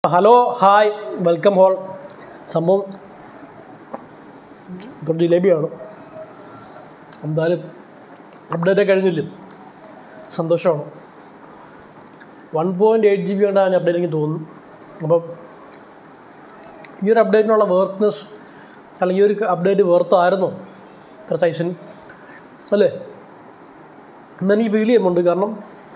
hello hi welcome whole സംഭവം കുറച്ച് ജിലേബിയാണ് എന്തായാലും അപ്ഡേറ്റ് കഴിഞ്ഞില്ല സന്തോഷമാണ് one point eight G B കൊണ്ടാണ് അപ്ഡേറ്റ് എനിക്ക് തോന്നുന്നു അപ്പം ഈ ഒരു അപ്ഡേറ്റിനുള്ള വേർത്ത്നെസ് അല്ലെങ്കിൽ ഈ ഒരു അപ്ഡേറ്റ് വേർത്തായിരുന്നോ ഇത്ര സൈസിന് അല്ലേ എന്നെനിക്ക് ഫീൽ ചെയ്യുന്നുണ്ട് കാരണം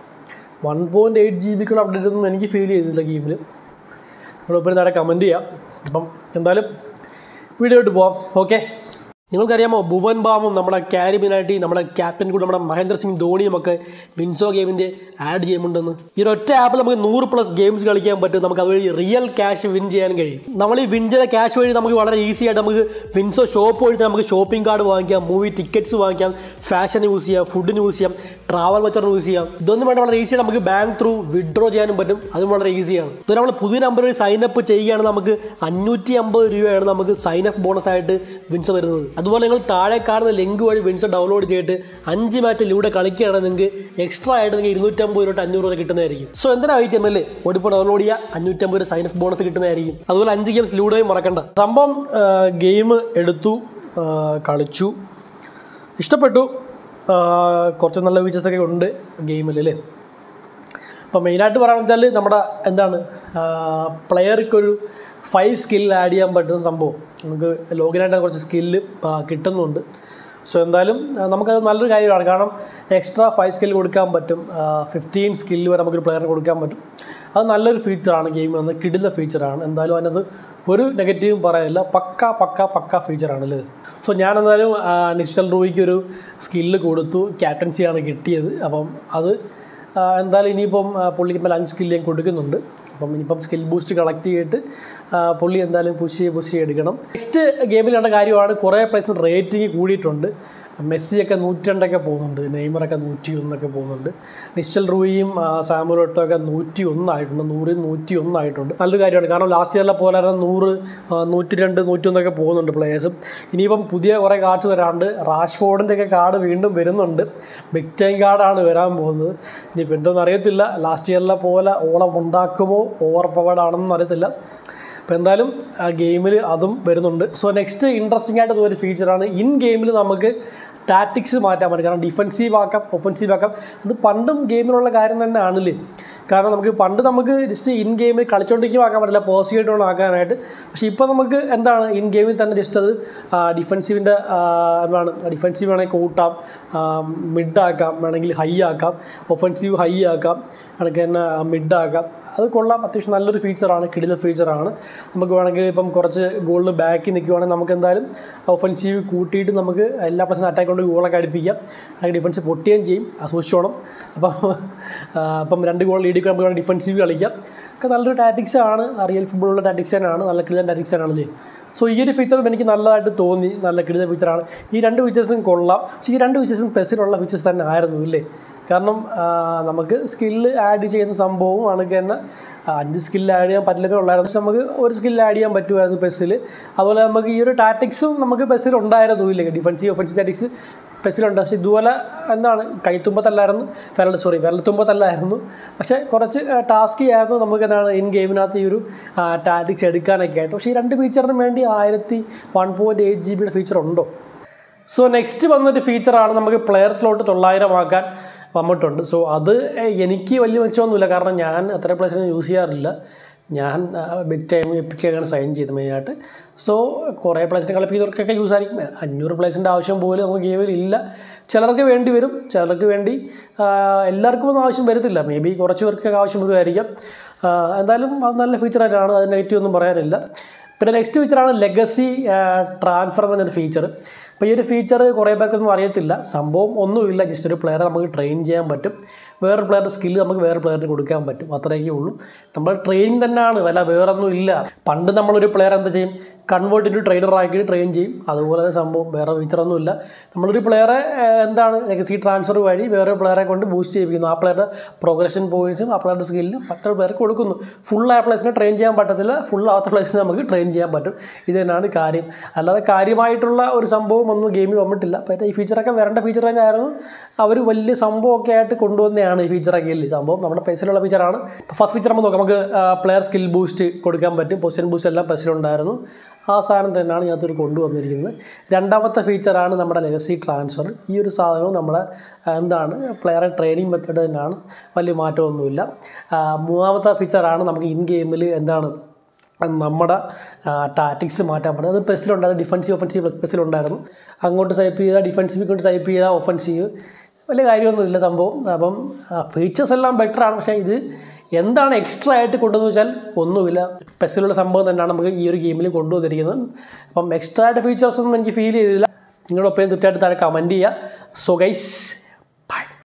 വൺ പോയിൻറ്റ് എയ്റ്റ് ജി ബിക്കുള്ള അപ്ഡേറ്റ് ഒന്നും എനിക്ക് ഫീൽ ചെയ്തില്ല ഗെയിമിൽ നിങ്ങളിപ്പോൾ നേരെ കമൻറ്റ് ചെയ്യാം അപ്പം എന്തായാലും വീഡിയോ ഇട്ട് പോവാം ഓക്കെ നിങ്ങൾക്കറിയാമോ ഭുവൻ ബാമും നമ്മുടെ ക്യാരിബിനായിട്ട് നമ്മുടെ ക്യാപ്റ്റൻ കൂടെ നമ്മുടെ മഹേന്ദ്ര സിംഗ് ധോണിയും ഒക്കെ വിൻസോ ഗെയിമിൻ്റെ ആഡ് ചെയ്യുന്നുണ്ടെന്ന് ഈ ഒറ്റ ആപ്പിൽ നമുക്ക് നൂറ് പ്ലസ് ഗെയിംസ് കളിക്കാൻ പറ്റും നമുക്ക് അതുവഴി റിയൽ ക്യാഷ് വിൻ ചെയ്യാൻ കഴിയും നമ്മൾ ഈ വിൻ ചെയ്ത ക്യാഷ് വഴി നമുക്ക് വളരെ ഈസി ആയിട്ട് നമുക്ക് വിൻസോ ഷോപ്പ് വഴി നമുക്ക് ഷോപ്പിംഗ് കാർഡ് വാങ്ങിക്കാം മൂവി ടിക്കറ്റ്സ് വാങ്ങിക്കാം ഫാഷൻ യൂസ് ചെയ്യാം ഫുഡിന് യൂസ് ചെയ്യാം ട്രാവൽ വച്ചറിന് യൂസ് ചെയ്യാം ഇതൊന്നും വേണ്ട വളരെ ഈസി ആയിട്ട് നമുക്ക് ബാങ്ക് ത്രൂ വിഡ്രോ ചെയ്യാനും പറ്റും അതും വളരെ ഈസിയാണ് ഇത് നമ്മൾ പുതിയ നമ്പർ വഴി സൈൻ അപ്പ് ചെയ്യുകയാണെങ്കിൽ നമുക്ക് അഞ്ഞൂറ്റി അമ്പത് രൂപയാണ് നമുക്ക് സൈൻ അപ്പ് ബോണസ് ആയിട്ട് വിൻസോ വരുന്നത് അതുപോലെ നിങ്ങൾ താഴെ കാണുന്ന ലിങ്ക് വഴി വിൻസോ ഡൗൺലോഡ് ചെയ്തിട്ട് അഞ്ച് മാച്ചിലൂടെ കളിക്കുകയാണെങ്കിൽ നിങ്ങൾക്ക് എക്സ്ട്രാ ആയിട്ട് നിങ്ങൾക്ക് ഇരുന്നൂറ്റമ്പത് രൂപ അഞ്ഞൂറ് രൂപ കിട്ടുന്നതായിരിക്കും സോ എന്തിനാ ഐറ്റം അല്ലേ ഓടിപ്പോൾ ഡൗൺലോഡ് ചെയ്യുക അഞ്ഞൂറ്റമ്പത് രൂപ സൈൻ അപ്പ് ബോണസ് കിട്ടുന്നതായിരിക്കും അതുപോലെ അഞ്ച് ഗെയിംസ് ലൂഡോയും മറക്കണ്ട സംഭവം ഗെയിം എടുത്തു ആ, കളിച്ചു ഇഷ്ടപ്പെട്ടു ആ, കുറച്ച് നല്ല ഫീച്ചേഴ്സൊക്കെ ഉണ്ട് ഗെയിമിൽ അല്ലേ അപ്പോൾ മെയിനായിട്ട് പറയുകയാണെന്ന് വെച്ചാൽ നമ്മുടെ എന്താണ് പ്ലെയർക്കൊരു ഫൈവ് സ്കിൽ ആഡ് ചെയ്യാൻ പറ്റുന്ന സംഭവം നമുക്ക് ലോഗിനായിട്ട് കുറച്ച് സ്കില്ല് കിട്ടുന്നുണ്ട് സോ എന്തായാലും ആ, നമുക്കത് നല്ലൊരു കാര്യമാണ് കാരണം എക്സ്ട്രാ ഫൈവ് സ്കിൽ കൊടുക്കാൻ പറ്റും ഫിഫ്റ്റീൻ സ്കില്ല് വരെ നമുക്കൊരു പ്ലെയറിന് കൊടുക്കാൻ പറ്റും അത് നല്ലൊരു ഫീച്ചറാണ് ഗെയിം എന്നത് കിടില ഫീച്ചറാണ് എന്തായാലും അതിനകത്ത് ഒരു നെഗറ്റീവും പറയാനില്ല പക്ക പക്ക പക്ക ഫീച്ചറാണല്ലേ സോ ഞാൻ എന്തായാലും നിശ്ചൽ റൂയിക്ക് ഒരു സ്കില്ല് കൊടുത്തു ക്യാപ്റ്റൻസിയാണ് കിട്ടിയത് അപ്പം അത് ആ, എന്തായാലും ഇനിയിപ്പം ആ, പുള്ളിക്ക് ഇപ്പോൾ അഞ്ച് സ്കില്ല് ഞാൻ കൊടുക്കുന്നുണ്ട് അപ്പം ഇനിയിപ്പം സ്കിൽ ബൂസ്റ്റ് കളക്ട് ചെയ്തിട്ട് ആ, പുള്ളി എന്തായാലും പുഷ് ചെയ്ത് പുഷ് ചെയ്ത് എടുക്കണം നെക്സ്റ്റ് ഗെയിമിൽ കണ്ട കാര്യമാണ് കുറേ പ്ലേസിന് റേറ്റിംഗ് കൂടിയിട്ടുണ്ട് മെസ്സിയൊക്കെ നൂറ്റി രണ്ടൊക്കെ പോകുന്നുണ്ട് നെയ്മറൊക്കെ നൂറ്റി ഒന്നൊക്കെ പോകുന്നുണ്ട് നിശ്ചൽ റൂയിയും സാമുലോട്ടോ ഒക്കെ നൂറ്റി ഒന്നായിട്ടുണ്ട് നൂറിൽ നൂറ്റി ഒന്നായിട്ടുണ്ട് നല്ലൊരു കാര്യമാണ് കാരണം ലാസ്റ്റ് ഇയറിലെ പോലെ തന്നെ നൂറ് ആ, നൂറ്റി രണ്ട് നൂറ്റി ഒന്നൊക്കെ പോകുന്നുണ്ട് പ്ലേയേഴ്സും ഇനിയിപ്പം പുതിയ കുറേ കാർഡ്സ് വരാണ്ട് റാഷ്ഫോർഡിൻ്റെ ഒക്കെ കാർഡ് വീണ്ടും വരുന്നുണ്ട് ബിഗ് ടൈം കാർഡാണ് വരാൻ പോകുന്നത് ഇനിയിപ്പോൾ എന്തോന്ന് അറിയത്തില്ല ലാസ്റ്റ് ഇയറിലെ പോലെ ഓളം ഉണ്ടാക്കുമോ ഓവർ പവേഡ് ആണെന്നും അറിയത്തില്ല അപ്പോൾ എന്തായാലും ആ ഗെയിമിൽ അതും വരുന്നുണ്ട് സോ നെക്സ്റ്റ് ഇൻട്രസ്റ്റിംഗ് ആയിട്ട് ഒരു ഫീച്ചറാണ് ഇൻ ഗെയിമിൽ നമുക്ക് ടാറ്റിക്സ് മാറ്റാൻ പറ്റും കാരണം ഡിഫൻസീവ് ആക്കാം ഒഫൻസീവ് ആക്കാം അത് പണ്ടും ഗെയിമിലുള്ള കാര്യം തന്നെ ആണല്ലേ കാരണം നമുക്ക് പണ്ട് നമുക്ക് ജസ്റ്റ് ഇൻ ഗെയിമിൽ കളിച്ചുകൊണ്ടിരിക്കുമ്പോൾ ആക്കാൻ പറ്റില്ല പോസിറ്റീവായിട്ട് വേണം ആക്കാനായിട്ട് പക്ഷേ ഇപ്പോൾ നമുക്ക് എന്താണ് ഇൻ ഗെയിമിൽ തന്നെ ജസ്റ്റ് അത് ഡിഫൻസീവിൻ്റെ എന്താണ് ഡിഫൻസീവ് വേണമെങ്കിൽ കൂട്ടാം മിഡ് ആക്കാം വേണമെങ്കിൽ ഹൈ ആക്കാം ഒഫൻസീവ് ഹൈ ആക്കാം കണക്ക് തന്നെ മിഡ് ആക്കാം അത് കൊള്ളാം അത്യാവശ്യം നല്ലൊരു ഫീച്ചറാണ് കിടില ഫീച്ചറാണ് നമുക്ക് വേണമെങ്കിൽ ഇപ്പം കുറച്ച് ഗോളിൽ ബാക്കിൽ നിൽക്കുവാണെങ്കിൽ നമുക്ക് എന്തായാലും ഒഫൻസീവ് കൂട്ടിയിട്ട് നമുക്ക് എല്ലാ പ്രശ്നം അറ്റാക്ക് കൊണ്ട് ഗോളൊക്കെ അടുപ്പിക്കാം അല്ലെങ്കിൽ ഡിഫൻസ് പൊട്ടുകയും ചെയ്യും അത് സൂക്ഷിച്ചോണം അപ്പം ആ, അപ്പം രണ്ട് ഗോൾ ലീഡിൽ നമുക്ക് വേണമെങ്കിൽ ഡിഫൻസീവ് കളിക്കാം ഒക്കെ നല്ലൊരു ടാറ്റിക്സ് ആണ് റിയൽ ഫുട്ബോളുള്ള ടാറ്റിക്സ് തന്നെയാണ് നല്ല കിടിലൻ ടാറ്റിക്സ് തന്നെയാണല്ലേ സോ ഈ ഒരു ഫീച്ചറും എനിക്ക് നല്ലതായിട്ട് തോന്നി നല്ല കിടില ഫീച്ചറാണ് ഈ രണ്ട് ഫീച്ചേഴ്സും കൊള്ളാം പക്ഷേ ഈ രണ്ട് ഫീച്ചേഴ്സും പെസിലുള്ള ഫീച്ചേഴ്സ് തന്നെ ആയിരുന്നു ഇല്ലേ കാരണം ആ, നമുക്ക് സ്കില്ല് ആഡ് ചെയ്യുന്ന സംഭവം ആണെങ്കിൽ തന്നെ ആ, അഞ്ച് സ്കില്ല് ആഡ് ചെയ്യാൻ പറ്റില്ലെന്നേ ഉള്ളായിരുന്നു പക്ഷെ നമുക്ക് ഒരു സ്കില്ല് ആഡ് ചെയ്യാൻ പറ്റുമായിരുന്നു പെസ്സിൽ അതുപോലെ നമുക്ക് ഈ ഒരു ടാറ്റിക്സും നമുക്ക് പെസ്സിൽ ഉണ്ടായിരുന്നു ഇല്ലേ ഡിഫൻസീവ് ഒഫൻസീവ് ടാറ്റിക്സ് പെസ്സിലുണ്ട് പക്ഷേ ഇതുപോലെ എന്താണ് കൈത്തുമ്പത്തല്ലായിരുന്നു വിരൽ സോറി വിരൽത്തുമ്പത്തല്ലായിരുന്നു പക്ഷേ കുറച്ച് ടാസ്കി ആയിരുന്നു നമുക്ക് എന്താണ് ഇൻ ഗെയിമിനകത്ത് ഈ ഒരു ടാറ്റിക്സ് എടുക്കാനൊക്കെ ആയിട്ട് പക്ഷേ ഈ രണ്ട് ഫീച്ചറിന് വേണ്ടി ആയിരത്തി വൺ പോയിൻറ്റ് എയ്റ്റ് ജി ബിയുടെ ഫീച്ചർ ഉണ്ടോ സോ നെക്സ്റ്റ് വന്നൊരു ഫീച്ചറാണ് നമുക്ക് പ്ലെയർ സ്ലോട്ട് തൊള്ളായിരം ആക്കാൻ വന്നിട്ടുണ്ട് സോ അത് എനിക്ക് വലിയ മെച്ചമൊന്നുമില്ല കാരണം ഞാൻ അത്ര പ്ലേസിനെ യൂസ് ചെയ്യാറില്ല ഞാൻ ബിഗ് ടൈം എപ്പിക്കൊക്കെയാണ് സൈൻ ചെയ്തത് മെയിനായിട്ട് സോ കുറേ പ്ലേസിനെ കളിപ്പിക്കുന്നവർക്കൊക്കെ യൂസ് ആയിരിക്കും അഞ്ഞൂറ് പ്ലേസിൻ്റെ ആവശ്യം പോലും നമുക്ക് ഗെയിമിൽ ഇല്ല ചിലർക്ക് വേണ്ടി വരും ചിലർക്ക് വേണ്ടി ആ, എല്ലാവർക്കും ഒന്നും ആവശ്യം വരത്തില്ല മേ ബി കുറച്ച് പേർക്കൊക്കെ ആവശ്യം വരുമായിരിക്കാം ആ, എന്തായാലും അത് നല്ല ഫീച്ചറായിട്ടാണ് അത് നെഗറ്റീവ് ഒന്നും പറയാനില്ല പിന്നെ നെക്സ്റ്റ് ഫീച്ചറാണ് ലെഗസി ട്രാൻസ്ഫർ എന്നൊരു ഫീച്ചർ അപ്പോൾ ഈ ഒരു ഫീച്ചർ കുറേ പേർക്കൊന്നും അറിയത്തില്ല സംഭവം ഒന്നുമില്ല ജസ്റ്റ് ഒരു പ്ലെയറെ നമുക്ക് ട്രെയിൻ ചെയ്യാൻ പറ്റും വേറൊരു പ്ലെയറുടെ സ്കില്ല് നമുക്ക് വേറെ പ്ലെയറിന് കൊടുക്കാൻ പറ്റും അത്രയൊക്കെ ഉള്ളൂ നമ്മൾ ട്രെയിനിങ് തന്നെയാണ് വല്ല വേറൊന്നും ഇല്ല പണ്ട് നമ്മളൊരു പ്ലെയർ എന്താ ചെയ്യും കൺവേർട്ട് ഇൻറ്റു ട്രെയിനർ ആക്കിയിട്ട് ട്രെയിൻ ചെയ്യും അതുപോലെ തന്നെ സംഭവം വേറെ ഫീച്ചറൊന്നുമില്ല നമ്മളൊരു പ്ലെയറെ എന്താണ് ലെഗസി ട്രാൻസ്ഫർ വഴി വേറെ പ്ലെയറെ കൊണ്ട് ബൂസ്റ്റ് ചെയ്യിപ്പിക്കുന്നു ആ പ്ലെയറുടെ പ്രോഗ്രഷൻ പോയിന്റ്സും ആ പ്ലെയറുടെ സ്കില്ലും മറ്റൊരു പ്ലെയർക്ക് കൊടുക്കുന്നു ഫുൾ ആയ പ്ലേസിനെ ട്രെയിൻ ചെയ്യാൻ പറ്റത്തില്ല ഫുൾ ആവാത്ത പ്ലേസിനെ നമുക്ക് ട്രെയിൻ ചെയ്യാൻ പറ്റും ഇത് തന്നെയാണ് കാര്യം അല്ലാതെ കാര്യമായിട്ടുള്ള ഒരു സംഭവം ഒന്നും ഗെയിമിൽ വന്നിട്ടില്ല അപ്പോൾ ഈ ഫീച്ചറൊക്കെ വരേണ്ട ഫീച്ചർ തന്നെയായിരുന്നു അവർ വലിയ സംഭവമൊക്കെ ആയിട്ട് കൊണ്ടുവന്നതാണ് തന്നെയാണ് ഈ ഫീച്ചറൊക്കെ ഇല്ലേ സംഭവം നമ്മുടെ പേസിലുള്ള ഫീച്ചറാണ് ഫസ്റ്റ് ഫീച്ചർ നമ്മൾ നോക്കാം നമുക്ക് പ്ലെയർ സ്കിൽ ബൂസ്റ്റ് കൊടുക്കാൻ പറ്റും പൊസിഷൻ ബൂസ്റ്റ് എല്ലാം പേസിലുണ്ടായിരുന്നു ആ സാധനം തന്നെയാണ് ഇതിനകത്തൊരു കൊണ്ടുവന്നിരിക്കുന്നത് രണ്ടാമത്തെ ഫീച്ചറാണ് നമ്മുടെ ലെഗസി ട്രാൻസ്ഫർ ഈ ഒരു സാധനവും നമ്മളെ ആ, എന്താണ് പ്ലെയറെ ട്രെയിനിങ് മെത്തേഡ് തന്നെയാണ് വലിയ മാറ്റമൊന്നുമില്ല ആ, മൂന്നാമത്തെ ഫീച്ചറാണ് നമുക്ക് ഇൻ ഗെയിമിൽ എന്താണ് നമ്മുടെ ടാറ്റിക്സ് മാറ്റാൻ പറ്റും അത് പെസ്റ്റിലുണ്ടായിരുന്നു ഡിഫൻസീവ് ഒഫൻസീവ് പെസ്റ്റിലുണ്ടായിരുന്നു അങ്ങോട്ട് സൈപ്പ് ചെയ്താൽ ഡിഫൻസീവ് ഇങ്ങോട്ട് സൈപ്പ് ചെയ്താൽ ഒഫൻസീവ് വലിയ കാര്യമൊന്നുമില്ല സംഭവം അപ്പം ഫീച്ചേഴ്സ് എല്ലാം ബെറ്ററാണ് പക്ഷേ ഇത് എന്താണ് എക്സ്ട്രാ ആയിട്ട് കൊണ്ടുവന്ന് വെച്ചാൽ ഒന്നുമില്ല പെസ്റ്റിലുള്ള സംഭവം തന്നെയാണ് നമുക്ക് ഈ ഒരു ഗെയിമിൽ കൊണ്ടുവന്നിരിക്കുന്നത് അപ്പം എക്സ്ട്രാ ആയിട്ട് ഫീച്ചേഴ്സ് ഒന്നും എനിക്ക് ഫീൽ ചെയ്തില്ല നിങ്ങളുടെ ഒപ്പം തീർച്ചയായിട്ടും താഴെ കമൻറ്റ് ചെയ്യുക സോ ഗൈസ്